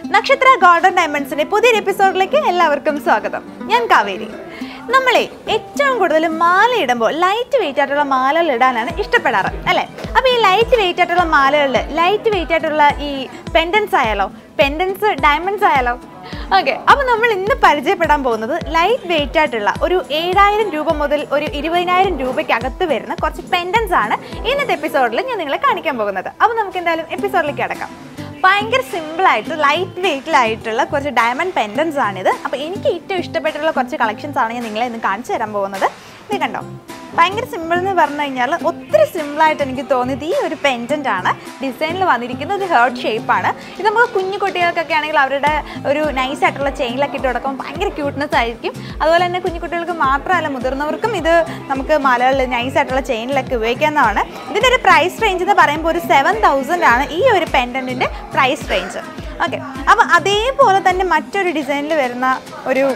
നക്ഷത്ര ഗോൾഡൻ ഡയമണ്ട്സിന്റെ പുതിയൊരു എപ്പിസോഡിലേക്ക് എല്ലാവർക്കും സ്വാഗതം ഞാൻ കാവേരി നമ്മളെ ഏറ്റവും കൂടുതൽ മാല ഇടുമ്പോൾ ലൈറ്റ് വെയിറ്റ് ആയിട്ടുള്ള മാലകൾ ഇടാനാണ് ഇഷ്ടപ്പെടാറ് അല്ലേ അപ്പോൾ ഈ ലൈറ്റ് വെയിറ്റ് ആയിട്ടുള്ള മാലകളിൽ ലൈറ്റ് വെയിറ്റ് ആയിട്ടുള്ള ഈ പെൻഡൻസ് ആയാലോ പെൻഡൻസ് ഡയമണ്ട്സ് ആയാലോ ഓക്കെ അപ്പോൾ നമ്മൾ ഇന്ന് പരിചയപ്പെടാൻ പോകുന്നത് ലൈറ്റ് വെയിറ്റ് ആയിട്ടുള്ള ഒരു ഏഴായിരം രൂപ മുതൽ ഒരു ഇരുപതിനായിരം രൂപയ്ക്കകത്ത് വരുന്ന കുറച്ച് പെൻഡൻസ് ആണ് ഇന്നത്തെ എപ്പിസോഡിൽ ഞാൻ നിങ്ങളെ കാണിക്കാൻ പോകുന്നത് അപ്പോൾ നമുക്ക് എന്തായാലും എപ്പിസോഡിലേക്ക് കിടക്കാം ഭയങ്കര സിമ്പിളായിട്ട് ലൈറ്റ് വെയിറ്റിലായിട്ടുള്ള കുറച്ച് ഡയമണ്ട് പെൻഡൻസ് ആണിത് അപ്പോൾ എനിക്ക് ഏറ്റവും ഇഷ്ടപ്പെട്ടിട്ടുള്ള കുറച്ച് കളക്ഷൻസ് ആണ് ഞാൻ നിങ്ങളെ ഇന്ന് കാണിച്ചു തരാൻ പോകുന്നത് ഇത് കണ്ടോ ഭയങ്കര സിമ്പിൾ എന്ന് പറഞ്ഞു കഴിഞ്ഞാൽ ഒത്തിരി സിമ്പിളായിട്ട് എനിക്ക് തോന്നിയത് ഈ ഒരു പെൻഡൻ്റ് ആണ് ഡിസൈനിൽ വന്നിരിക്കുന്നത് ഒരു ഹേർട്ട് ഷേപ്പാണ് ഇത് നമുക്ക് കുഞ്ഞു കുട്ടികൾക്കൊക്കെ ആണെങ്കിൽ അവരുടെ ഒരു നൈസ് ആയിട്ടുള്ള ചെയിനിലൊക്കെ ഇട്ട് കൊടുക്കുമ്പോൾ ഭയങ്കര ക്യൂട്ട്നെസ് ആയിരിക്കും അതുപോലെ തന്നെ കുഞ്ഞു കുട്ടികൾക്ക് മാത്രമല്ല മുതിർന്നവർക്കും ഇത് നമുക്ക് മലകളിൽ നൈസ് ആയിട്ടുള്ള ചെയിനിലൊക്കെ ഉപയോഗിക്കാവുന്നതാണ് ഇതിൻ്റെ ഒരു പ്രൈസ് റേഞ്ച് എന്ന് പറയുമ്പോൾ ഒരു സെവൻ തൗസൻഡ് ആണ് ഈ ഒരു പെൻഡൻറ്റിൻ്റെ പ്രൈസ് റേഞ്ച് ഓക്കെ അപ്പോൾ അതേപോലെ തന്നെ മറ്റൊരു ഡിസൈനിൽ വരുന്ന ഒരു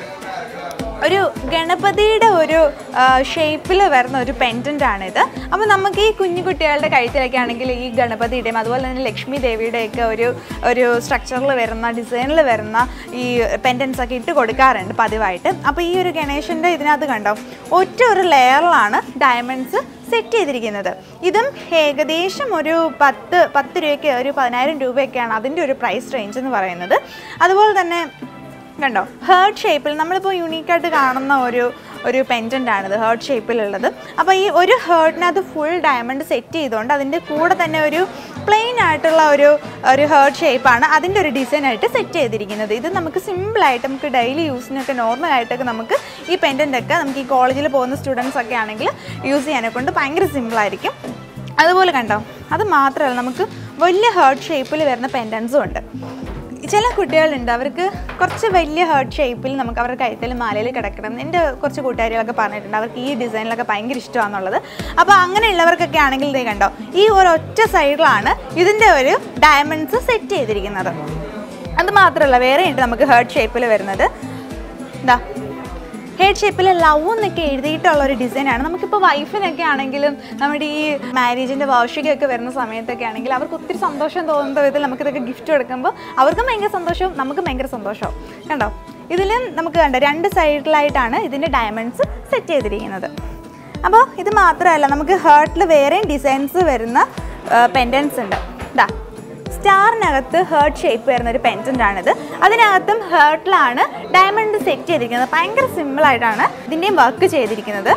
ഒരു ഗണപതിയുടെ ഒരു ഷേപ്പിൽ വരുന്ന ഒരു പെൻഡൻ്റ് ആണിത് അപ്പോൾ നമുക്ക് ഈ കുഞ്ഞു കുട്ടികളുടെ കഴുത്തിലൊക്കെ ആണെങ്കിൽ ഈ ഗണപതിയുടെയും അതുപോലെ തന്നെ ലക്ഷ്മി ദേവിയുടെയൊക്കെ ഒരു ഒരു സ്ട്രക്ചറിൽ വരുന്ന ഡിസൈനിൽ വരുന്ന ഈ പെൻഡൻസ് ഒക്കെ ഇട്ട് കൊടുക്കാറുണ്ട് പതിവായിട്ട് അപ്പോൾ ഈ ഒരു ഗണേശൻ്റെ ഇതിനകത്ത് കണ്ടോ ഒറ്റ ഒരു ലെയറിലാണ് ഡയമണ്ട്സ് സെറ്റ് ചെയ്തിരിക്കുന്നത് ഇതും ഏകദേശം ഒരു പത്ത് പത്ത് രൂപയ്ക്ക് ഒരു പതിനായിരം രൂപയൊക്കെയാണ് അതിൻ്റെ ഒരു പ്രൈസ് റേഞ്ച് എന്ന് പറയുന്നത് അതുപോലെ തന്നെ കണ്ടോ ഹേർട്ട് ഷേപ്പിൽ നമ്മളിപ്പോൾ യൂണീക്കായിട്ട് കാണുന്ന ഒരു ഒരു പെൻഡൻ്റ് ആണിത് ഹേർട്ട് ഷേപ്പിലുള്ളത് അപ്പോൾ ഈ ഒരു ഹേർട്ടിനകത്ത് ഫുൾ ഡയമണ്ട് സെറ്റ് ചെയ്തുകൊണ്ട് അതിൻ്റെ കൂടെ തന്നെ ഒരു പ്ലെയിൻ ആയിട്ടുള്ള ഒരു ഒരു ഹേർട്ട് ഷേപ്പാണ് അതിൻ്റെ ഒരു ഡിസൈനായിട്ട് സെറ്റ് ചെയ്തിരിക്കുന്നത് ഇത് നമുക്ക് സിമ്പിളായിട്ട് നമുക്ക് ഡെയിലി യൂസിനൊക്കെ നോർമലായിട്ടൊക്കെ നമുക്ക് ഈ പെൻഡൻ്റൊക്കെ നമുക്ക് ഈ കോളേജിൽ പോകുന്ന സ്റ്റുഡൻസ് ഒക്കെ ആണെങ്കിൽ യൂസ് ചെയ്യാനെ കൊണ്ട് ഭയങ്കര സിമ്പിളായിരിക്കും അതുപോലെ കണ്ടോ അത് മാത്രമല്ല നമുക്ക് വലിയ ഹേർട്ട് ഷേപ്പിൽ വരുന്ന പെൻഡൻസും ഉണ്ട് ചില കുട്ടികളുണ്ട് അവർക്ക് കുറച്ച് വലിയ ഹേർട്ട് ഷേപ്പിൽ നമുക്ക് അവരുടെ കഴുത്തിൽ മാലയിൽ കിടക്കണം എൻ്റെ കുറച്ച് കൂട്ടുകാരികളൊക്കെ പറഞ്ഞിട്ടുണ്ട് അവർക്ക് ഈ ഡിസൈനിലൊക്കെ ഭയങ്കര ഇഷ്ടമാണെന്നുള്ളത് അപ്പോൾ അങ്ങനെയുള്ളവർക്കൊക്കെ ആണെങ്കിൽ ഇതേ കണ്ടോ ഈ ഒരു ഒറ്റ സൈഡിലാണ് ഇതിൻ്റെ ഒരു ഡയമണ്ട്സ് സെറ്റ് ചെയ്തിരിക്കുന്നത് അത് മാത്രമല്ല വേറെ ഉണ്ട് നമുക്ക് ഹേർട്ട് ഷേപ്പിൽ വരുന്നത് ഇതാ ഹെഡ് ഷേപ്പിൽ ലവ് എന്നൊക്കെ എഴുതിയിട്ടുള്ള ഒരു ഡിസൈനാണ് നമുക്കിപ്പോൾ വൈഫിനൊക്കെ ആണെങ്കിലും നമ്മുടെ ഈ മാരേജിൻ്റെ വാർഷികമൊക്കെ വരുന്ന സമയത്തൊക്കെ ആണെങ്കിൽ അവർക്ക് ഒത്തിരി സന്തോഷം തോന്നുന്ന വിധത്തിൽ നമുക്കിതൊക്കെ ഗിഫ്റ്റ് കൊടുക്കുമ്പോൾ അവർക്കും ഭയങ്കര സന്തോഷവും നമുക്കും ഭയങ്കര സന്തോഷവും കണ്ടോ ഇതിലും നമുക്ക് കണ്ടോ രണ്ട് സൈഡിലായിട്ടാണ് ഇതിൻ്റെ ഡയമണ്ട്സ് സെറ്റ് ചെയ്തിരിക്കുന്നത് അപ്പോൾ ഇത് മാത്രമല്ല നമുക്ക് ഹേർട്ടിൽ വേറെയും ഡിസൈൻസ് വരുന്ന പെൻഡൻസ് ഉണ്ട് ഇതാ സ്റ്റാറിനകത്ത് ഹേർട്ട് ഷേപ്പ് വരുന്ന ഒരു പെൻറ്റൻ്റ് ആണിത് അതിനകത്തും ഹേർട്ടിലാണ് ഡയമണ്ട് സെറ്റ് ചെയ്തിരിക്കുന്നത് ഭയങ്കര സിമ്പിളായിട്ടാണ് ഇതിൻ്റെയും വർക്ക് ചെയ്തിരിക്കുന്നത്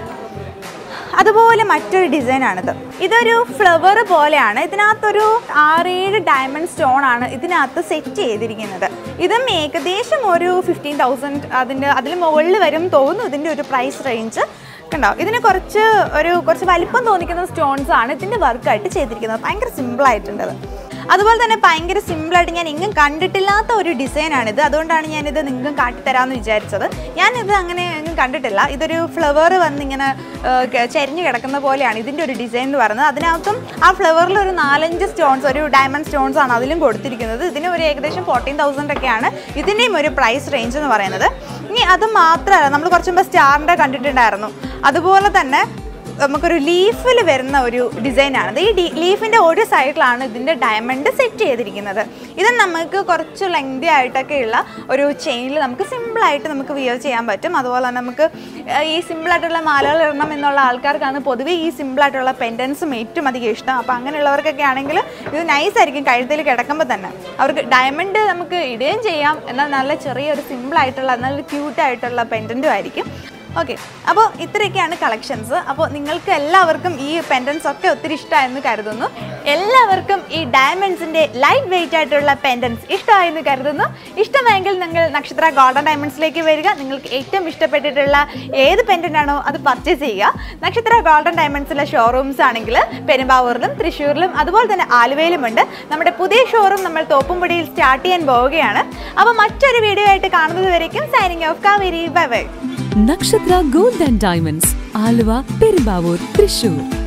അതുപോലെ മറ്റൊരു ഡിസൈനാണിത് ഇതൊരു ഫ്ലവർ പോലെയാണ് ഇതിനകത്തൊരു ആറേഴ് ഡയമണ്ട് സ്റ്റോൺ ആണ് ഇതിനകത്ത് സെറ്റ് ചെയ്തിരിക്കുന്നത് ഇതും ഏകദേശം ഒരു ഫിഫ്റ്റീൻ തൗസൻഡ് അതിൻ്റെ അതിൽ മുകളിൽ വരും തോന്നുന്നു ഇതിൻ്റെ ഒരു പ്രൈസ് റേഞ്ച് കണ്ടോ ഇതിന് കുറച്ച് ഒരു കുറച്ച് വലിപ്പം തോന്നിക്കുന്ന സ്റ്റോൺസ് ആണ് ഇതിൻ്റെ വർക്കായിട്ട് ചെയ്തിരിക്കുന്നത് ഭയങ്കര സിമ്പിളായിട്ടുണ്ട് അത് അതുപോലെ തന്നെ ഭയങ്കര സിമ്പിളായിട്ട് ഞാൻ എങ്ങും കണ്ടിട്ടില്ലാത്ത ഒരു ഡിസൈനാണിത് അതുകൊണ്ടാണ് ഞാനിത് നിങ്ങൾക്കും കാട്ടിത്തരാമെന്ന് വിചാരിച്ചത് ഞാനിത് അങ്ങനെ എങ്ങും കണ്ടിട്ടില്ല ഇതൊരു ഫ്ലവർ വന്നിങ്ങനെ ഏഹ്, ക- ചരിഞ്ഞ് കിടക്കുന്ന പോലെയാണ് ഇതിൻ്റെ ഒരു ഡിസൈൻ എന്ന് പറയുന്നത് അതിനകത്തും ആ ഫ്ലവറിൽ ഒരു നാലഞ്ച് സ്റ്റോൺസ് ഒരു ഡയമണ്ട് സ്റ്റോൺസ് ആണ് അതിലും കൊടുത്തിരിക്കുന്നത് ഇതിന് ഒരു ഏകദേശം ഫോർട്ടീൻ തൗസൻഡ് ഒക്കെയാണ് ഇതിൻ്റെയും ഒരു പ്രൈസ് റേഞ്ച് എന്ന് പറയുന്നത് ഇനി അത് മാത്രമല്ല നമ്മൾ കുറച്ച് മുമ്പ് സ്റ്റാറിൻ്റെ കണ്ടിട്ടുണ്ടായിരുന്നു അതുപോലെ തന്നെ നമുക്കൊരു ലീഫിൽ വരുന്ന ഒരു ഡിസൈനാണ് ഈ ഡി ലീഫിൻ്റെ ഒരു സൈഡിലാണ് ഇതിൻ്റെ ഡയമണ്ട് സെറ്റ് ചെയ്തിരിക്കുന്നത് ഇത് നമുക്ക് കുറച്ച് ലെങ്തി ആയിട്ടൊക്കെയുള്ള ഒരു ചെയിനിൽ നമുക്ക് സിമ്പിളായിട്ട് നമുക്ക് വിയർ ചെയ്യാൻ പറ്റും അതുപോലെ തന്നെ നമുക്ക് ഏഹ്, ഈ സിമ്പിളായിട്ടുള്ള മാലകൾ ഇടണം എന്നുള്ള ആൾക്കാർക്കാണ് പൊതുവേ ഈ സിമ്പിളായിട്ടുള്ള പെൻഡൻസും ഏറ്റവും അധികം ഇഷ്ടം അപ്പോൾ അങ്ങനെയുള്ളവർക്കൊക്കെ ആണെങ്കിൽ ഇത് നൈസ് ആയിരിക്കും കഴുത്തിൽ കിടക്കുമ്പോൾ തന്നെ അവർക്ക് ഡയമണ്ട് നമുക്ക് ഇടുകയും ചെയ്യാം എന്നാൽ നല്ല ചെറിയൊരു സിമ്പിളായിട്ടുള്ള നല്ല ക്യൂട്ടായിട്ടുള്ള പെൻഡൻറ്റും ആയിരിക്കും ഓക്കെ അപ്പോൾ ഇത്രയൊക്കെയാണ് കളക്ഷൻസ് അപ്പോൾ നിങ്ങൾക്ക് എല്ലാവർക്കും ഈ പെൻഡൻസ് ഒക്കെ ഒത്തിരി ഇഷ്ടമായെന്ന് കരുതുന്നു എല്ലാവർക്കും ഈ ഡയമണ്ട്സിൻ്റെ ലൈറ്റ് വെയിറ്റ് ആയിട്ടുള്ള പെൻഡൻസ് ഇഷ്ടമായെന്ന് കരുതുന്നു ഇഷ്ടമായെങ്കിൽ നിങ്ങൾ നക്ഷത്ര ഗോൾഡൻ ഡയമണ്ട്സിലേക്ക് വരിക നിങ്ങൾക്ക് ഏറ്റവും ഇഷ്ടപ്പെട്ടിട്ടുള്ള ഏത് പെൻഡൻ്റ് ആണോ അത് പർച്ചേസ് ചെയ്യുക നക്ഷത്ര ഗോൾഡൻ ഡയമണ്ട്സിലെ ഷോറൂംസ് ആണെങ്കിൽ പെരുമ്പാവൂരിലും തൃശ്ശൂരിലും അതുപോലെ തന്നെ ആലുവയിലുമുണ്ട് നമ്മുടെ പുതിയ ഷോറൂം നമ്മൾ തോപ്പുംപടിയിൽ സ്റ്റാർട്ട് ചെയ്യാൻ പോവുകയാണ് അപ്പോൾ മറ്റൊരു വീഡിയോ ആയിട്ട് കാണുന്നത് വരയ്ക്കും signing off Kaveri bye bye Nakshatra gold and diamonds Aluva Perumbavoor Thrissur